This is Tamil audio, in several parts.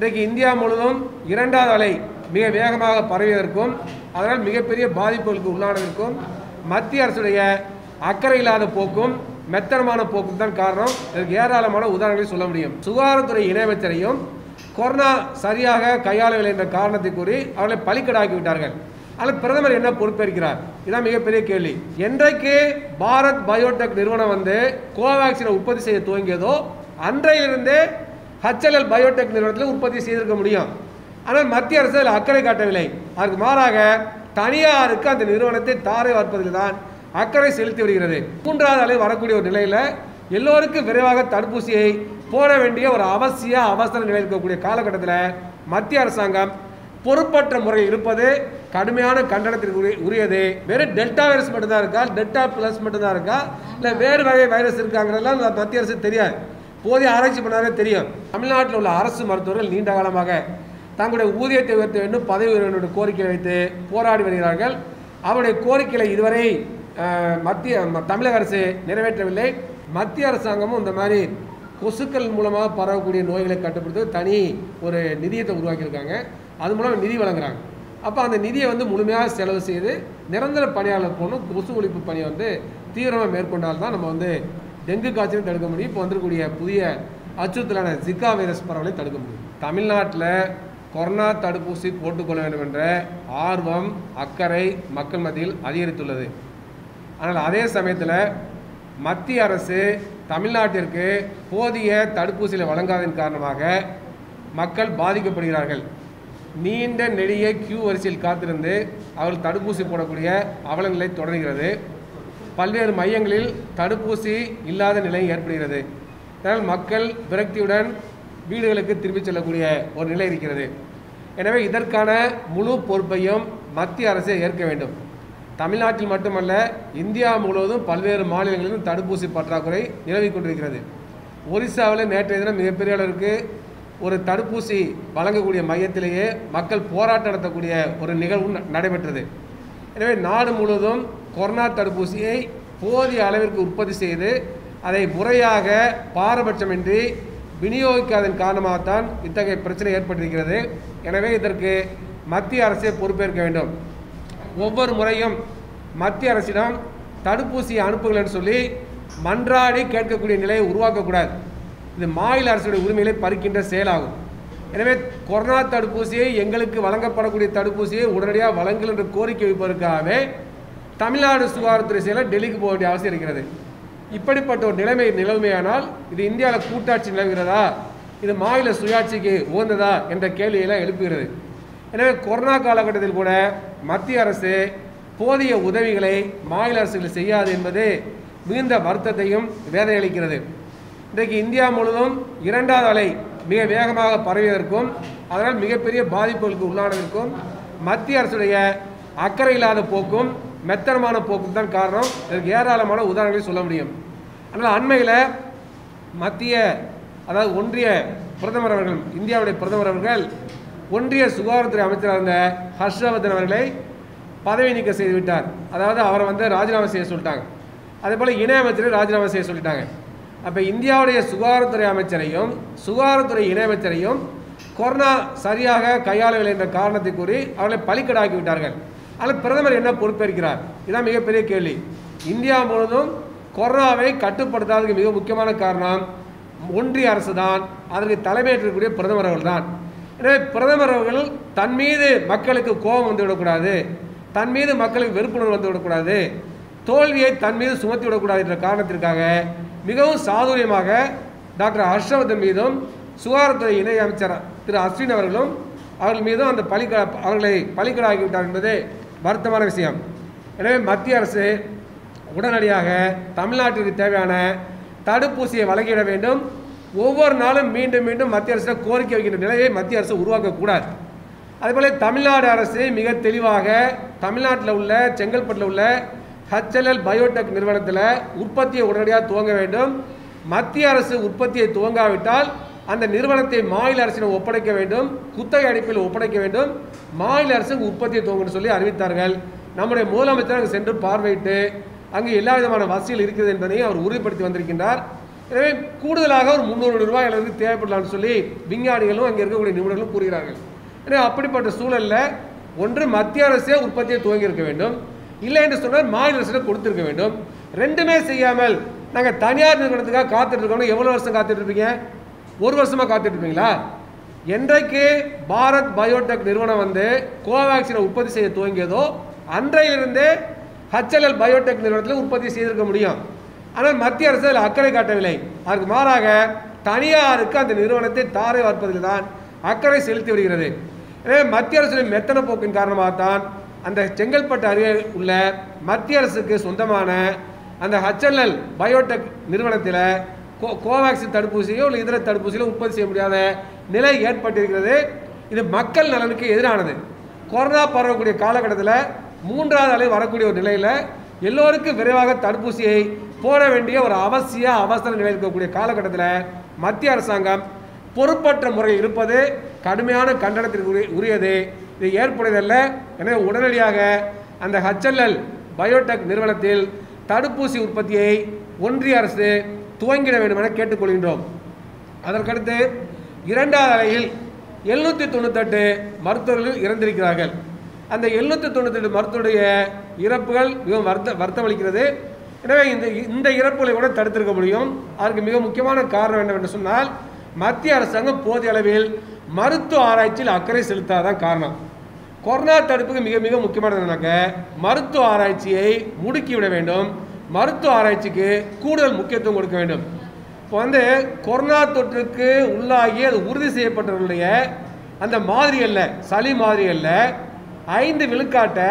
இன்றைக்கு இந்தியா முழுவதும் இரண்டாவது அலை மிக வேகமாக பரவியதற்கும் அதனால் மிகப்பெரிய பாதிப்புகளுக்கு உள்ளானதற்கும் மத்திய அரசுடைய அக்கறை இல்லாத போக்கும் மெத்தனமான போக்கும் தான் காரணம் இதற்கு ஏராளமான உதாரணங்களை சொல்ல முடியும் சுகாதாரத்துறை இணையமைச்சரையும் கொரோனா சரியாக கையாளவில்லை என்ற காரணத்தை கூறி அவர்களை பலிக்கடாக்கி விட்டார்கள் ஆனால் பிரதமர் என்ன பொறுப்பேற்கிறார் இதான் மிகப்பெரிய கேள்வி என்றைக்கு பாரத் பயோடெக் நிறுவனம் வந்து கோவேக்சினை உற்பத்தி செய்ய துவங்கியதோ அன்றையிலிருந்தே ஹச்எல்எல் பயோடெக் நிறுவனத்தில் உற்பத்தி செய்திருக்க முடியும் ஆனால் மத்திய அரசு அதில் அக்கறை காட்டவில்லை அதற்கு மாறாக தனியாருக்கு அந்த நிறுவனத்தை தாரை வார்ப்பதில் தான் அக்கறை செலுத்தி வருகிறது மூன்றாவது அலை வரக்கூடிய ஒரு நிலையில் எல்லோருக்கும் விரைவாக தடுப்பூசியை போட வேண்டிய ஒரு அவசிய அவசர நிலை இருக்கக்கூடிய காலகட்டத்தில் மத்திய அரசாங்கம் பொறுப்பற்ற முறை இருப்பது கடுமையான கண்டனத்திற்கு உரிய- உரியது வெறும் டெல்டா வைரஸ் மட்டும்தான் இருக்கா டெல்டா பிளஸ் மட்டும்தான் இருக்கா இல்லை வேறு வகை வைரஸ் இருக்காங்கிறதெல்லாம் நம்ம மத்திய அரசு தெரியாது போதிய ஆராய்ச்சி பண்ணாலே தெரியும் தமிழ்நாட்டில் உள்ள அரசு மருத்துவர்கள் நீண்ட காலமாக தங்களுடைய ஊதியத்தை உயர்த்த வேண்டும் பதவி உயர்வு வேண்டும் என்ற கோரிக்கை வைத்து போராடி வருகிறார்கள் அவருடைய கோரிக்கைகளை இதுவரை அஹ், மத்திய ம- தமிழக அரசு நிறைவேற்றவில்லை மத்திய அரசாங்கமும் இந்த மாதிரி கொசுக்கள் மூலமாக பரவக்கூடிய நோய்களை கட்டுப்படுத்த தனி ஒரு நிதியத்தை உருவாக்கியிருக்காங்க அது மூலம் நிதி வழங்குறாங்க அப்போ அந்த நிதியை வந்து முழுமையாக செலவு செய்து நிரந்தர பணியாளர் போகணும் கொசு ஒழிப்பு பணியை வந்து தீவிரமாக மேற்கொண்டால் தான் நம்ம வந்து டெங்கு காய்ச்சலை தடுக்க முடியும் இப்போ வந்திருக்கக்கூடிய புதிய அச்சுறுத்தலான ஜிகா வைரஸ் பரவலை தடுக்க முடியும் தமிழ்நாட்டில் கொரோனா தடுப்பூசி போட்டுக்கொள்ள வேண்டும் என்ற ஆர்வம் அக்கறை மக்கள் மத்தியில் அதிகரித்துள்ளது ஆனால் அதே சமயத்தில் மத்திய அரசு தமிழ்நாட்டிற்கு போதிய தடுப்பூசிகளை வழங்காததன் காரணமாக மக்கள் பாதிக்கப்படுகிறார்கள் நீண்ட நெடிய கியூ வரிசையில் காத்திருந்து அவர்கள் தடுப்பூசி போடக்கூடிய அவல நிலை தொடர்கிறது பல்வேறு மையங்களில் தடுப்பூசி இல்லாத நிலை ஏற்படுகிறது இதனால் மக்கள் விரக்தியுடன் வீடுகளுக்கு திரும்பிச் செல்லக்கூடிய ஒரு நிலை இருக்கிறது எனவே இதற்கான முழு பொறுப்பையும் மத்திய அரசே ஏற்க வேண்டும் தமிழ்நாட்டில் மட்டுமல்ல இந்தியா முழுவதும் பல்வேறு மாநிலங்களிலும் தடுப்பூசி பற்றாக்குறை நிலவிக் கொண்டிருக்கிறது ஒரிசாவில் நேற்றைய தினம் மிகப்பெரிய அளவிற்கு ஒரு தடுப்பூசி வழங்கக்கூடிய மையத்திலேயே மக்கள் போராட்டம் நடத்தக்கூடிய ஒரு நிகழ்வு ந- நடைபெற்றது எனவே நாடு முழுவதும் கொரோனா தடுப்பூசியை போதிய அளவிற்கு உற்பத்தி செய்து அதை முறையாக பாரபட்சமின்றி விநியோகிக்காதன் காரணமாகத்தான் இத்தகைய பிரச்சனை ஏற்பட்டிருக்கிறது எனவே இதற்கு மத்திய அரசே பொறுப்பேற்க வேண்டும் ஒவ்வொரு முறையும் மத்திய அரசிடம் தடுப்பூசியை அனுப்புங்களேன்னு சொல்லி மன்றாடி கேட்கக்கூடிய நிலையை உருவாக்கக்கூடாது இது மாநில அரசுடைய உரிமைகளை பறிக்கின்ற செயலாகும் எனவே கொரோனா தடுப்பூசியை எங்களுக்கு வழங்கப்படக்கூடிய தடுப்பூசியை உடனடியாக வழங்கல் என்ற கோரிக்கை வைப்பதற்காகவே தமிழ்நாடு சுகாதாரத்துறை செயலர் டெல்லிக்கு போக வேண்டிய அவசியம் இருக்கிறது இப்படிப்பட்ட ஒரு நிலைமை நிலைமையானால் இது இந்தியாவில் கூட்டாட்சி நிலவுகிறதா இது மாநில சுயாட்சிக்கு உகந்ததா என்ற கேள்வியெல்லாம் எழுப்புகிறது எனவே கொரோனா காலகட்டத்தில் கூட மத்திய அரசு போதிய உதவிகளை மாநில அரசுகள் செய்யாது என்பது மிகுந்த வருத்தத்தையும் வேதனை அளிக்கிறது இன்றைக்கு இந்தியா முழுவதும் இரண்டாவது அலை மிக வேகமாக பரவியதற்கும் அதனால் மிகப்பெரிய பாதிப்புகளுக்கு உள்ளானதற்கும் மத்திய அரசுடைய அக்கறை இல்லாத போக்கும் மெத்தனமான போக்கும் தான் காரணம் இதற்கு ஏராளமான உதாரணங்களை சொல்ல முடியும் ஆனால் அண்மையில் மத்திய அதாவது ஒன்றிய பிரதமர் அவர்கள் இந்தியாவுடைய பிரதமர் அவர்கள் ஒன்றிய சுகாதாரத்துறை அமைச்சராக இருந்த ஹர்ஷவர்தன் அவர்களை பதவி நீக்கம் செய்து விட்டார் அதாவது அவரை வந்து ராஜினாமா செய்ய சொல்லிட்டாங்க அதே போல் இணை அமைச்சரை ராஜினாமா செய்ய சொல்லிட்டாங்க அப்போ இந்தியாவுடைய சுகாதாரத்துறை அமைச்சரையும் சுகாதாரத்துறை இணையமைச்சரையும் கொரோனா சரியாக கையாளவில்லை என்ற காரணத்தை கூறி அவர்களை பலிக்கடாக்கி விட்டார்கள் ஆனால் பிரதமர் என்ன பொறுப்பேற்கிறார் இதான் மிகப்பெரிய கேள்வி இந்தியா முழுவதும் கொரோனாவை கட்டுப்படுத்தாததுக்கு மிக முக்கியமான காரணம் ஒன்றிய அரசு தான் அதற்கு தலைமையேற்றக்கூடிய பிரதமர் அவர்கள் தான் எனவே பிரதமர் அவர்கள் தன் மீது மக்களுக்கு கோபம் வந்து விடக்கூடாது தன் மீது மக்களுக்கு வெறுப்புணர்வு வந்து விடக்கூடாது தோல்வியை தன் மீது சுமத்தி விடக்கூடாது என்ற காரணத்திற்காக மிகவும் சாதுரியமாக டாக்டர் ஹர்ஷவர்தன் மீதும் சுகாதாரத்துறை இணை அமைச்சர் திரு அஸ்வின் அவர்களும் அவர்கள் மீதும் அந்த பலிக்க அவர்களை பலிக்கடாகிவிட்டார் என்பது வருத்தமான விஷயம் எனவே மத்திய அரசு உடனடியாக தமிழ்நாட்டிற்கு தேவையான தடுப்பூசியை வழங்கிட வேண்டும் ஒவ்வொரு நாளும் மீண்டும் மீண்டும் மத்திய அரசு கோரிக்கை வைக்கின்ற நிலையை மத்திய அரசு உருவாக்கக்கூடாது அதேபோல தமிழ்நாடு அரசு மிக தெளிவாக தமிழ்நாட்டில் உள்ள செங்கல்பட்டில் உள்ள ஹச்எல்எல் பயோடெக் நிறுவனத்தில் உற்பத்தியை உடனடியாக துவங்க வேண்டும் மத்திய அரசு உற்பத்தியை துவங்காவிட்டால் அந்த நிறுவனத்தை மாநில அரசிடம் ஒப்படைக்க வேண்டும் குத்தகை அடிப்பில் ஒப்படைக்க வேண்டும் மாநில அரசு உற்பத்தியை துவங்கன்னு சொல்லி அறிவித்தார்கள் நம்முடைய முதலமைச்சர் அங்கு சென்று பார்வையிட்டு அங்கு எல்லா விதமான வசதிகள் இருக்கிறது என்பதையும் அவர் உறுதிப்படுத்தி வந்திருக்கின்றார் எனவே கூடுதலாக ஒரு முந்நூறு கோடி ரூபாய் அளவுக்கு தேவைப்படலாம்னு சொல்லி விஞ்ஞானிகளும் அங்கே இருக்கக்கூடிய நிபுணர்களும் கூறுகிறார்கள் எனவே அப்படிப்பட்ட சூழல்ல ஒன்று மத்திய அரசே உற்பத்தியை துவங்கி இருக்க வேண்டும் இல்லை என்று சொன்னால் மாநில அரசு கொடுத்திருக்க வேண்டும் ரெண்டுமே செய்யாமல் நாங்கள் தனியார் நிறுவனத்துக்காக காத்துட்டு இருக்கோம் எவ்வளோ வருஷம் காத்துட்டு இருப்பீங்க ஒரு வருஷமா காத்துட்டு இருப்பீங்களா என்றைக்கு பாரத் பயோடெக் நிறுவனம் வந்து கோவேக்சினை உற்பத்தி செய்ய துவங்கியதோ அன்றையிலிருந்தே ஹச்எல்எல் பயோடெக் நிறுவனத்தில் உற்பத்தி செய்திருக்க முடியும் ஆனால் மத்திய அரசு அதில் அக்கறை காட்டவில்லை அதற்கு மாறாக தனியாருக்கு அந்த நிறுவனத்தை தாரை வார்ப்பதில் தான் அக்கறை செலுத்தி வருகிறது எனவே மத்திய அரசின் மெத்தன போக்கின் காரணமாகத்தான் அந்த செங்கல்பட்டு அருகே உள்ள மத்திய அரசுக்கு சொந்தமான அந்த ஹச்எல்எல் பயோடெக் நிறுவனத்தில் கோ கோவேக்சின் தடுப்பூசியோ இல்லை இதர தடுப்பூசியோ உற்பத்தி செய்ய முடியாத நிலை ஏற்பட்டிருக்கிறது இது மக்கள் நலனுக்கு எதிரானது கொரோனா பரவக்கூடிய காலகட்டத்தில் மூன்றாவது அலை வரக்கூடிய ஒரு நிலையில் எல்லோருக்கும் விரைவாக தடுப்பூசியை போட வேண்டிய ஒரு அவசிய அவசர நிலை இருக்கக்கூடிய காலகட்டத்தில் மத்திய அரசாங்கம் பொறுப்பற்ற முறையில் இருப்பது கடுமையான கண்டனத்திற்கு உரிய- உரியது இது ஏற்புடையதல்ல எனவே உடனடியாக அந்த ஹச்எல்எல் பயோடெக் நிறுவனத்தில் தடுப்பூசி உற்பத்தியை ஒன்றிய அரசு துவங்கிட வேண்டும் என கேட்டுக்கொள்கின்றோம் அதற்கடுத்து இரண்டாவது அலையில் எழுநூற்றி தொண்ணூத்தெட்டு மருத்துவர்கள் இறந்திருக்கிறார்கள் அந்த எழுநூற்றி தொண்ணூத்தெட்டு மருத்துவருடைய இறப்புகள் மிகவும் வருத்த வருத்தமளிக்கிறது எனவே இந்த இந்த இறப்புகளை கூட தடுத்திருக்க முடியும் அதற்கு மிக முக்கியமான காரணம் என்னவென்று சொன்னால் மத்திய அரசாங்கம் போதிய அளவில் மருத்துவ ஆராய்ச்சியில் அக்கறை செலுத்தாதான் காரணம் கொரோனா தடுப்புக்கு மிக மிக முக்கியமானது என்னன்னாக்க மருத்துவ ஆராய்ச்சியை முடுக்கிவிட வேண்டும் மருத்துவ ஆராய்ச்சிக்கு கூடுதல் முக்கியத்துவம் கொடுக்க வேண்டும் இப்போ வந்து கொரோனா தொற்றுக்கு உள்ளாகி அது உறுதி செய்யப்பட்டவர்களுடைய அந்த மாதிரி அல்ல சளி மாதிரி அல்ல ஐந்து விழுக்காட்டை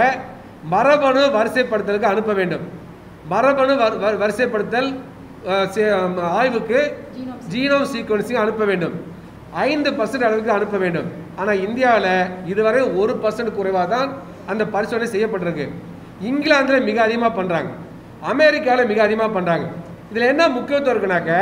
மரபணு வரிசைப்படுத்தலுக்கு அனுப்ப வேண்டும் மரபணு வர்- வர்- வரிசைப்படுத்தல் அஹ், சே- ஆய்வுக்கு ஜீனோம் சீக்வன்சிங் அனுப்ப வேண்டும் ஐந்து பர்சன்ட் அளவுக்கு அனுப்ப வேண்டும் ஆனால் இந்தியாவில் இதுவரை ஒரு பர்சன்ட் குறைவாக தான் அந்த பரிசோதனை செய்யப்பட்டிருக்கு இங்கிலாந்தில் மிக அதிகமாக பண்ணுறாங்க அமெரிக்காவில் மிக அதிகமாக பண்ணுறாங்க இதில் என்ன முக்கியத்துவம் இருக்குனாக்க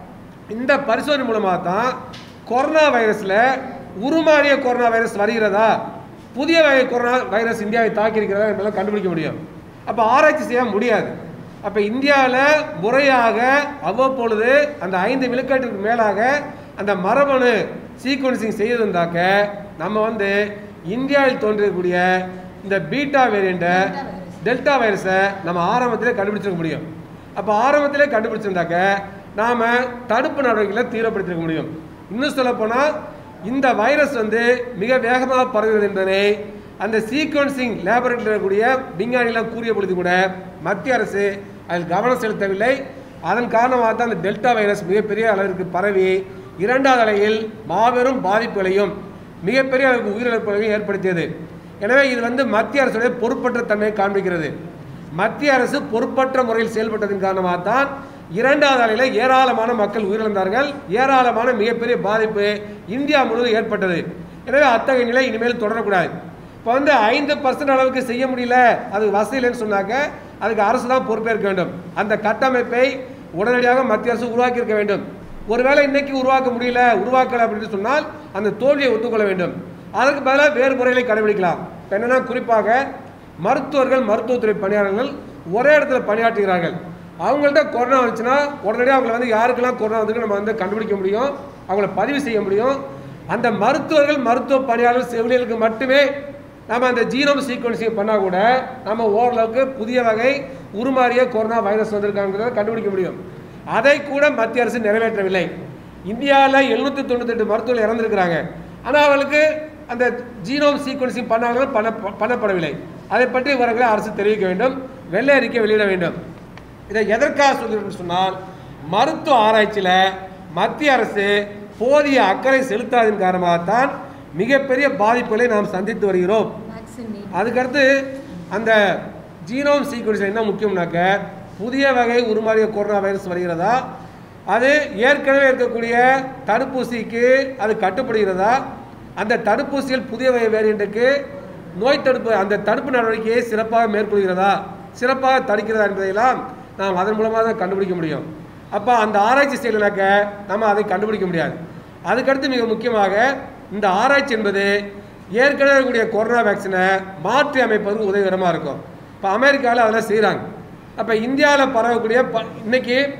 இந்த பரிசோதனை மூலமாக தான் கொரோனா வைரஸில் உருமாறிய கொரோனா வைரஸ் வருகிறதா புதிய வகை கொரோனா வைரஸ் இந்தியாவை தாக்கி இருக்கிறதா என்பதெல்லாம் கண்டுபிடிக்க முடியும் அப்போ ஆராய்ச்சி செய்ய முடியாது அப்போ இந்தியாவில் முறையாக அவ்வப்பொழுது அந்த ஐந்து விழுக்காட்டுக்கு மேலாக அந்த மரபணு சீக்வன்சிங் செய்திருந்தாக்க நம்ம வந்து இந்தியாவில் தோன்றக்கூடிய இந்த பீட்டா வேரியண்ட்டை டெல்டா வைரஸை நம்ம ஆரம்பத்திலே கண்டுபிடிச்சிருக்க முடியும் அப்போ ஆரம்பத்திலே கண்டுபிடிச்சிருந்தாக்க நாம் தடுப்பு நடவடிக்கைகளை தீவிரப்படுத்திருக்க முடியும் இன்னும் சொல்லப்போனால் இந்த வைரஸ் வந்து மிக வேகமாக பரவுகிறது என்பதனை அந்த சீக்வன்சிங் லேபரேட்டரியில் இருக்கக்கூடிய விஞ்ஞானிகள் கூறிய பொழுது கூட மத்திய அரசு அதில் கவனம் செலுத்தவில்லை அதன் காரணமாக தான் அந்த டெல்டா வைரஸ் மிகப்பெரிய அளவிற்கு பரவி இரண்டாவது அலையில் மாபெரும் பாதிப்புகளையும் மிகப்பெரிய அளவுக்கு உயிரிழப்புகளையும் ஏற்படுத்தியது எனவே இது வந்து மத்திய அரசுடைய பொறுப்பற்ற தன்மையை காண்பிக்கிறது மத்திய அரசு பொறுப்பற்ற முறையில் செயல்பட்டதன் காரணமாகத்தான் இரண்டாவது அலையில ஏராளமான மக்கள் உயிரிழந்தார்கள் ஏராளமான மிகப்பெரிய பாதிப்பு இந்தியா முழுவதும் ஏற்பட்டது எனவே அத்தகைய நிலை இனிமேல் தொடரக்கூடாது இப்போ வந்து ஐந்து பர்சன்ட் அளவுக்கு செய்ய முடியல அது வசதி இல்லைன்னு சொன்னாக்க அதுக்கு அரசு தான் பொறுப்பேற்க வேண்டும் அந்த கட்டமைப்பை உடனடியாக மத்திய அரசு உருவாக்கி இருக்க வேண்டும் ஒருவேளை இன்னைக்கு உருவாக்க முடியல உருவாக்கல அப்படின்னு சொன்னால் அந்த தோல்வியை ஒத்துக்கொள்ள வேண்டும் அதற்கு பதிலாக வேறு முறைகளை கடைபிடிக்கலாம் இப்ப என்னன்னா குறிப்பாக மருத்துவர்கள் மருத்துவத்துறை பணியாளர்கள் ஒரே இடத்துல பணியாற்றுகிறார்கள் அவங்கள்ட்ட கொரோனா வந்துச்சுன்னா உடனடியாக அவங்களை வந்து யாருக்கெல்லாம் கொரோனா வந்துருக்கு நம்ம வந்து கண்டுபிடிக்க முடியும் அவங்கள பதிவு செய்ய முடியும் அந்த மருத்துவர்கள் மருத்துவ பணியாளர்கள் செவிலியர்களுக்கு மட்டுமே நம்ம அந்த ஜீனோம் சீக்வன்சிங் பண்ணால் கூட நம்ம ஓரளவுக்கு புதிய வகை உருமாறிய கொரோனா வைரஸ் வந்திருக்காங்கிறத கண்டுபிடிக்க முடியும் அதை கூட மத்திய அரசு நிறைவேற்றவில்லை இந்தியாவில் எழுநூற்றி தொண்ணூத்தெட்டு மருத்துவர்கள் இறந்துருக்கிறாங்க ஆனால் அவர்களுக்கு அந்த ஜீனோம் சீக்வன்சிங் பண்ணாலும் பண்ண பண்ணப்படவில்லை அதை பற்றி விவரங்களை அரசு தெரிவிக்க வேண்டும் வெள்ளை அறிக்கை வெளியிட வேண்டும் இதை எதற்காக சொல்கிறேன்னு சொன்னால் மருத்துவ ஆராய்ச்சியில் மத்திய அரசு போதிய அக்கறை செலுத்தாதன் காரணமாகத்தான் மிகப்பெரிய பாதிப்புகளை நாம் சந்தித்து வருகிறோம் அதுக்கடுத்து அந்த ஜீனோம் சீக்வன்ஸ் என்ன முக்கியம்னாக்க புதிய வகை உருமாறிய கொரோனா வைரஸ் வருகிறதா அது ஏற்கனவே இருக்கக்கூடிய தடுப்பூசிக்கு அது கட்டுப்படுகிறதா அந்த தடுப்பூசியில் புதிய வகை வேரியண்ட்டுக்கு நோய் தடுப்பு அந்த தடுப்பு நடவடிக்கையை சிறப்பாக மேற்கொள்கிறதா சிறப்பாக தடுக்கிறதா என்பதையெல்லாம் நாம் அதன் மூலமாக தான் கண்டுபிடிக்க முடியும் அப்போ அந்த ஆராய்ச்சி செய்யலைனாக்க நம்ம அதை கண்டுபிடிக்க முடியாது அதுக்கடுத்து மிக முக்கியமாக இந்த ஆராய்ச்சி என்பது ஏற்கனவே இருக்கக்கூடிய கொரோனா வேக்சினை மாற்றி அமைப்பதற்கு உதவிகரமாக இருக்கும் இப்போ அமெரிக்காவில் அதெல்லாம் செய்கிறாங்க அப்போ இந்தியாவில் பரவக்கூடிய ப இன்னைக்கு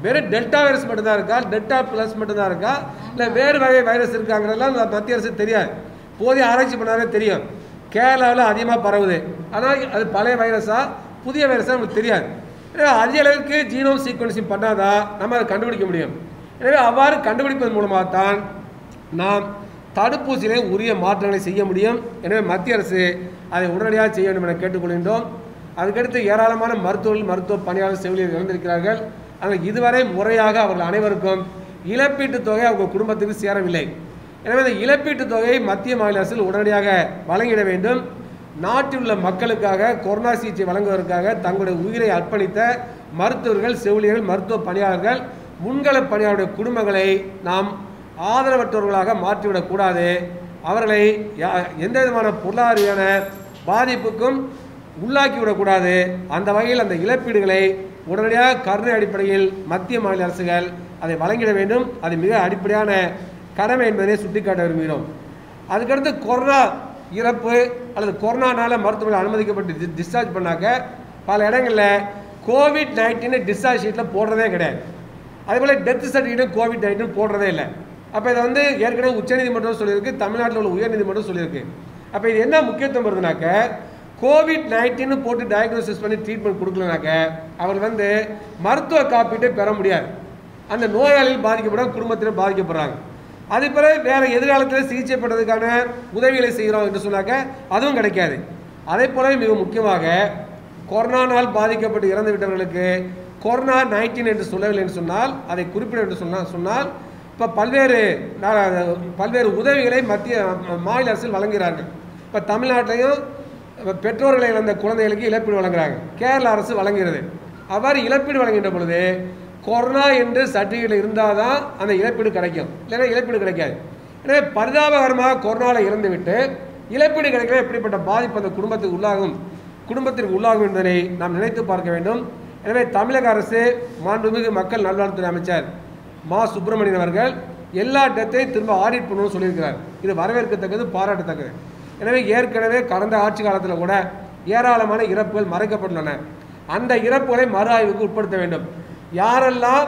வெறும் டெல்டா வைரஸ் மட்டும்தான் இருக்கா டெல்டா ப்ளஸ் மட்டும்தான் இருக்கா இல்லை வேறு வகை வைரஸ் இருக்காங்கிறதெல்லாம் இந்த மத்திய அரசு தெரியாது போதிய ஆராய்ச்சி பண்ணாலே தெரியும் கேரளாவில் அதிகமாக பரவுது ஆனால் அது பழைய வைரஸா புதிய வைரஸா நமக்கு தெரியாது எனவே அதிக அளவுக்கு ஜீனோம் சீக்வன்சிங் பண்ணாதான் நம்ம அதை கண்டுபிடிக்க முடியும் எனவே அவ்வாறு கண்டுபிடிப்பதன் மூலமாக தான் நாம் தடுப்பூசியிலே உரிய மாற்றங்களை செய்ய முடியும் எனவே மத்திய அரசு அதை உடனடியாக செய்ய வேண்டும் என கேட்டுக்கொள்கின்றோம் அதுக்கடுத்து ஏராளமான மருத்துவர்கள் மருத்துவ பணியாளர் செவிலியர் இறந்திருக்கிறார்கள் ஆனால் இதுவரை முறையாக அவர்கள் அனைவருக்கும் இழப்பீட்டுத் தொகை அவங்க குடும்பத்துக்கு சேரவில்லை எனவே இந்த இழப்பீட்டுத் தொகையை மத்திய மாநில அரசு உடனடியாக வழங்கிட வேண்டும் நாட்டில் உள்ள மக்களுக்காக கொரோனா சிகிச்சை வழங்குவதற்காக தங்களுடைய உயிரை அர்ப்பணித்த மருத்துவர்கள் செவிலியர்கள் மருத்துவ பணியாளர்கள் முன்கள பணியாளருடைய குடும்பங்களை நாம் ஆதரவற்றவர்களாக மாற்றிவிடக்கூடாது அவர்களை யா- எந்த விதமான பொருளாதார பாதிப்புக்கும் உள்ளாக்கி விடக்கூடாது அந்த வகையில் அந்த இழப்பீடுகளை உடனடியாக கருணை அடிப்படையில் மத்திய மாநில அரசுகள் அதை வழங்கிட வேண்டும் அது மிக அடிப்படையான கடமை என்பதை சுட்டிக்காட்ட விரும்புகிறோம் அதுக்கடுத்து கொரோனா இறப்பு அல்லது கொரோனானால மருத்துவமனையில் அனுமதிக்கப்பட்டு டி- டிஸ்சார்ஜ் பண்ணாக்க பல இடங்களில் கோவிட் நைன்டீன் டிஸ்சார்ஜ் ஷீட்டில் போடுறதே கிடையாது அதேபோல் டெத் சர்டிஃபிகேட்டும் கோவிட் நைன்டீன் போடுறதே இல்லை அப்போ இதை வந்து ஏற்கனவே உச்சநீதிமன்றம் சொல்லியிருக்கு தமிழ்நாட்டில் உள்ள உயர்நீதிமன்றம் சொல்லியிருக்கு அப்போ இது என்ன முக்கியத்துவம் வருதுனாக்க கோவிட் நைன்டீன் போட்டு டயக்னோசிஸ் பண்ணி ட்ரீட்மெண்ட் கொடுக்கலனாக்க அவர் வந்து மருத்துவ காப்பீட்டை பெற முடியாது அந்த நோயாளிகள் பாதிக்கப்படும் குடும்பத்தினர் பாதிக்கப்படுறாங்க அது பிறகு வேற எதிர்காலத்தில் சிகிச்சை பண்ணுறதுக்கான உதவிகளை செய்கிறோம் என்று சொன்னாக்க அதுவும் கிடைக்காது அதே போல மிக முக்கியமாக கொரோனானால் பாதிக்கப்பட்டு இறந்து விட்டவர்களுக்கு கொரோனா நைன்டீன் என்று சொல்லவில்லை என்று சொன்னால் அதை குறிப்பிட என்று சொன்னால் சொன்னால் இப்போ பல்வேறு நா- பல்வேறு உதவிகளை மத்திய மாநில அரசில் வழங்குகிறார்கள் இப்போ தமிழ்நாட்டிலையும் இப்ப பெற்றோர்களை இழந்த குழந்தைகளுக்கு இழப்பீடு வழங்குறாங்க கேரள அரசு வழங்குகிறது அவ்வாறு இழப்பீடு வழங்குகின்ற பொழுது கொரோனா என்று சர்டிஃபிகேட் இருந்தால் தான் அந்த இழப்பீடு கிடைக்கும் இல்லைன்னா இழப்பீடு கிடைக்காது எனவே பரிதாபகரமாக கொரோனாவில் இறந்துவிட்டு இழப்பீடு கிடைக்கல எப்படிப்பட்ட பாதிப்பு அந்த குடும்பத்துக்கு உள்ளாகும் குடும்பத்திற்கு உள்ளாகும் என்பதை நாம் நினைத்து பார்க்க வேண்டும் எனவே தமிழக அரசு மாண்புமிகு மக்கள் நல்வாழ்வுத்துறை அமைச்சர் மா சுப்பிரமணியன் அவர்கள் எல்லா டெத்தையும் திரும்ப ஆடிட் பண்ணணும்னு சொல்லியிருக்கிறார் இது வரவேற்கத்தக்கது பாராட்டத்தக்கது எனவே ஏற்கனவே கடந்த ஆட்சி காலத்தில் கூட ஏராளமான இறப்புகள் மறைக்கப்பட்டுள்ளன அந்த இறப்புகளை மறு ஆய்வுக்கு உட்படுத்த வேண்டும் யாரெல்லாம்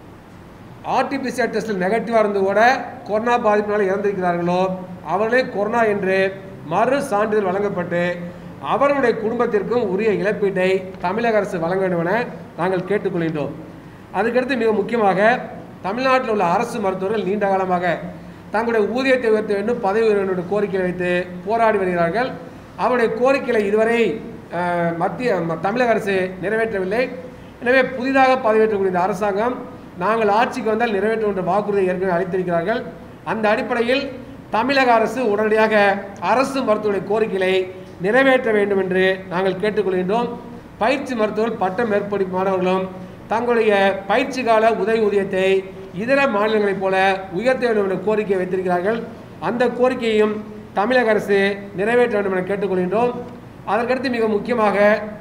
ஆர்டிபிசிஆர் டெஸ்ட்டில் நெகட்டிவாக இருந்து கூட கொரோனா பாதிப்பினால் இறந்திருக்கிறார்களோ அவர்களே கொரோனா என்று மறு சான்றிதழ் வழங்கப்பட்டு அவர்களுடைய குடும்பத்திற்கும் உரிய இழப்பீட்டை தமிழக அரசு வழங்க வேண்டும் என நாங்கள் கேட்டுக்கொள்கின்றோம் அதுக்கடுத்து மிக முக்கியமாக தமிழ்நாட்டில் உள்ள அரசு மருத்துவர்கள் நீண்ட காலமாக தங்களுடைய ஊதியத்தை உயர்த்த வேண்டும் பதவி உயர்வு வேண்டும் என்ற கோரிக்கை வைத்து போராடி வருகிறார்கள் அவருடைய கோரிக்கைகளை இதுவரை அஹ், மத்திய ம- தமிழக அரசு நிறைவேற்றவில்லை எனவே புதிதாக பதவியேற்றக்கூடிய இந்த அரசாங்கம் நாங்கள் ஆட்சிக்கு வந்தால் நிறைவேற்றும் என்ற வாக்குறுதியை ஏற்கனவே அளித்திருக்கிறார்கள் அந்த அடிப்படையில் தமிழக அரசு உடனடியாக அரசு மருத்துவருடைய கோரிக்கைகளை நிறைவேற்ற வேண்டும் என்று நாங்கள் கேட்டுக்கொள்கின்றோம் பயிற்சி மருத்துவர்கள் பட்ட மேற்படிப்பு மாணவர்களும் தங்களுடைய பயிற்சி கால உதவி ஊதியத்தை இதர மாநிலங்களைப் போல உயர்த்த வேண்டும் என்ற கோரிக்கை வைத்திருக்கிறார்கள் அந்த கோரிக்கையையும் தமிழக அரசு நிறைவேற்ற வேண்டும் என கேட்டுக்கொள்கின்றோம் அதற்கடுத்து மிக முக்கியமாக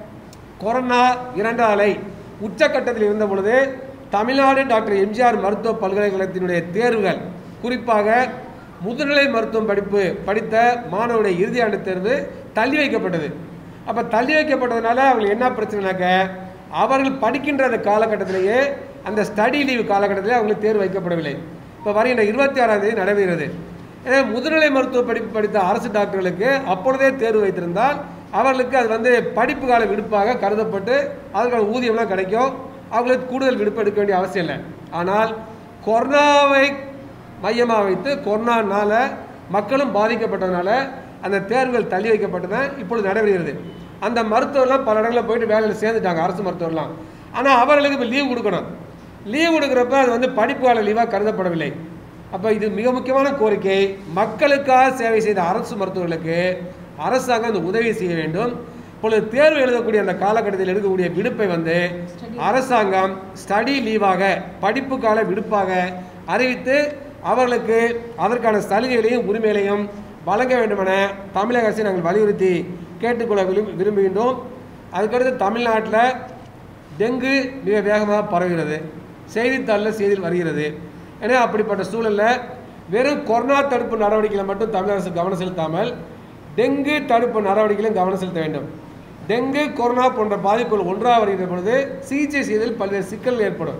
கொரோனா இரண்டாம் அலை உச்சக்கட்டத்தில் இருந்த பொழுது தமிழ்நாடு டாக்டர் எம்ஜிஆர் மருத்துவ பல்கலைக்கழகத்தினுடைய தேர்வுகள் குறிப்பாக முதுநிலை மருத்துவம் படிப்பு படித்த மாணவருடைய இறுதி ஆண்டு தேர்வு தள்ளி வைக்கப்பட்டது அப்போ தள்ளி வைக்கப்பட்டதுனால அவங்களுக்கு என்ன பிரச்சனைனாக்க அவர்கள் படிக்கின்ற அந்த காலகட்டத்திலேயே அந்த ஸ்டடி லீவ் காலகட்டத்திலே அவங்களுக்கு தேர்வு வைக்கப்படவில்லை இப்போ வருகின்ற இருபத்தி ஆறாம் தேதி நடைபெறுகிறது எனவே முதுநிலை மருத்துவ படிப்பு படித்த அரசு டாக்டர்களுக்கு அப்பொழுதே தேர்வு வைத்திருந்தால் அவர்களுக்கு அது வந்து படிப்பு கால விடுப்பாக கருதப்பட்டு அதற்கான ஊதியம்லாம் கிடைக்கும் அவங்களுக்கு கூடுதல் விடுப்பு எடுக்க வேண்டிய அவசியம் இல்லை ஆனால் கொரோனாவை மையமாக வைத்து கொரோனானால மக்களும் பாதிக்கப்பட்டதுனால அந்த தேர்வுகள் தள்ளி வைக்கப்பட்டன இப்பொழுது நடைபெறுகிறது அந்த மருத்துவர்லாம் பல இடங்களில் போயிட்டு வேலையில் சேர்ந்துட்டாங்க அரசு மருத்துவர்லாம் ஆனால் அவர்களுக்கு இப்போ லீவ் கொடுக்கணும் லீவ் கொடுக்குறப்ப அது வந்து படிப்பு கால லீவாக கருதப்படவில்லை அப்போ இது மிக முக்கியமான கோரிக்கை மக்களுக்காக சேவை செய்த அரசு மருத்துவர்களுக்கு அரசாங்கம் அந்த உதவி செய்ய வேண்டும் இப்பொழுது தேர்வு எழுதக்கூடிய அந்த காலகட்டத்தில் எடுக்கக்கூடிய விடுப்பை வந்து அரசாங்கம் ஸ்டடி லீவாக படிப்பு கால விடுப்பாக அறிவித்து அவர்களுக்கு அதற்கான சலுகைகளையும் உரிமைகளையும் வழங்க வேண்டுமென தமிழக அரசை நாங்கள் வலியுறுத்தி கேட்டுக்கொள்ள விரும்பு விரும்புகின்றோம் அதுக்கடுத்து தமிழ்நாட்டில் டெங்கு மிக வேகமாக பரவுகிறது செய்தித்தாளில் செய்தியில் வருகிறது எனவே அப்படிப்பட்ட சூழலில் வெறும் கொரோனா தடுப்பு நடவடிக்கைகளை மட்டும் தமிழக அரசு கவனம் செலுத்தாமல் டெங்கு தடுப்பு நடவடிக்கையிலும் கவனம் செலுத்த வேண்டும் டெங்கு கொரோனா போன்ற பாதிப்புகள் ஒன்றாக வருகிற பொழுது சிகிச்சை செய்வதில் பல்வேறு சிக்கல்கள் ஏற்படும்